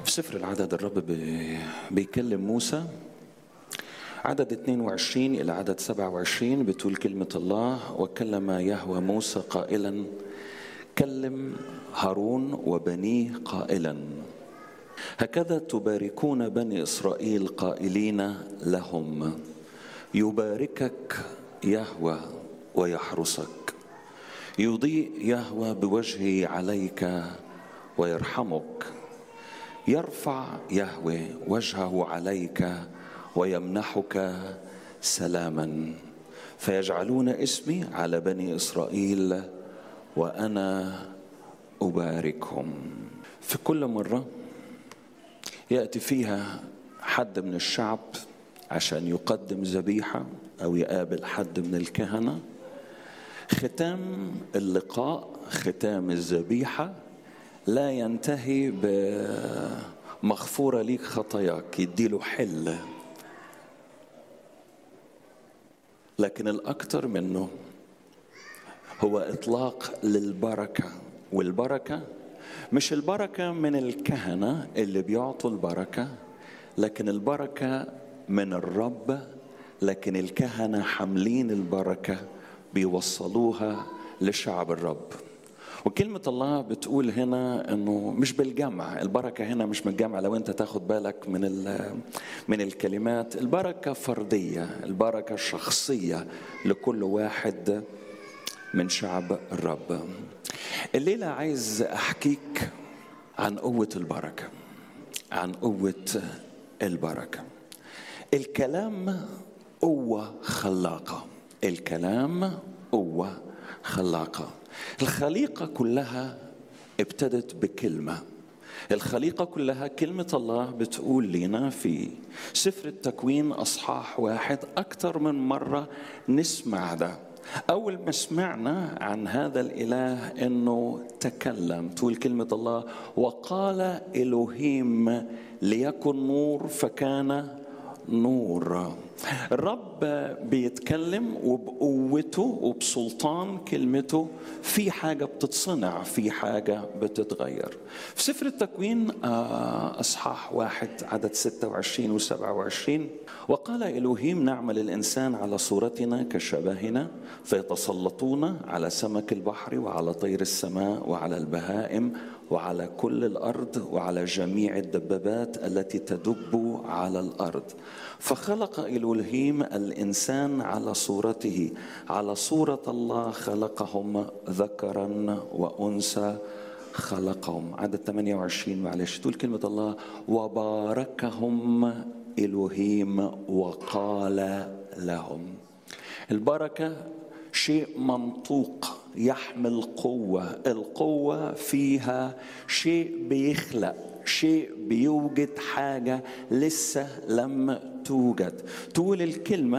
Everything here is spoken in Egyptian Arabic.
في سفر العدد الرب بي- بيكلم موسى عدد 22 إلى عدد 27 بتقول كلمة الله وكلم يهوى موسى قائلا كلم هارون وبنيه قائلا هكذا تباركون بني إسرائيل قائلين لهم يباركك يهوى ويحرسك يضيء يهوى بوجهه عليك ويرحمك يرفع يهوه وجهه عليك ويمنحك سلاما فيجعلون اسمي على بني اسرائيل وانا اباركهم في كل مره ياتي فيها حد من الشعب عشان يقدم ذبيحه او يقابل حد من الكهنه ختام اللقاء ختام الذبيحه لا ينتهي بمغفورة ليك خطاياك يديله حل لكن الأكثر منه هو إطلاق للبركة والبركة مش البركة من الكهنة اللي بيعطوا البركة لكن البركة من الرب لكن الكهنة حاملين البركة بيوصلوها لشعب الرب وكلمة الله بتقول هنا انه مش بالجمع، البركة هنا مش من الجمع لو انت تاخد بالك من من الكلمات، البركة فردية، البركة شخصية لكل واحد من شعب الرب. الليلة عايز احكيك عن قوة البركة. عن قوة البركة. الكلام قوة خلاقة. الكلام قوة خلاقة. الخليقة كلها ابتدت بكلمة الخليقة كلها كلمة الله بتقول لنا في سفر التكوين أصحاح واحد أكثر من مرة نسمع ده أول ما سمعنا عن هذا الإله أنه تكلم تقول كلمة الله وقال إلهيم ليكن نور فكان نور الرب بيتكلم وبقوته وبسلطان كلمته في حاجة بتتصنع في حاجة بتتغير في سفر التكوين أصحاح واحد عدد 26 و 27 وقال إلهيم نعمل الإنسان على صورتنا كشبهنا فيتسلطون على سمك البحر وعلى طير السماء وعلى البهائم وعلى كل الارض وعلى جميع الدبابات التي تدب على الارض فخلق الهيم الانسان على صورته على صوره الله خلقهم ذكرا وانثى خلقهم عدد 28 معلش تقول كلمه الله وباركهم الهيم وقال لهم البركه شيء منطوق يحمل قوة القوة فيها شيء بيخلق شيء بيوجد حاجة لسه لم توجد تقول الكلمة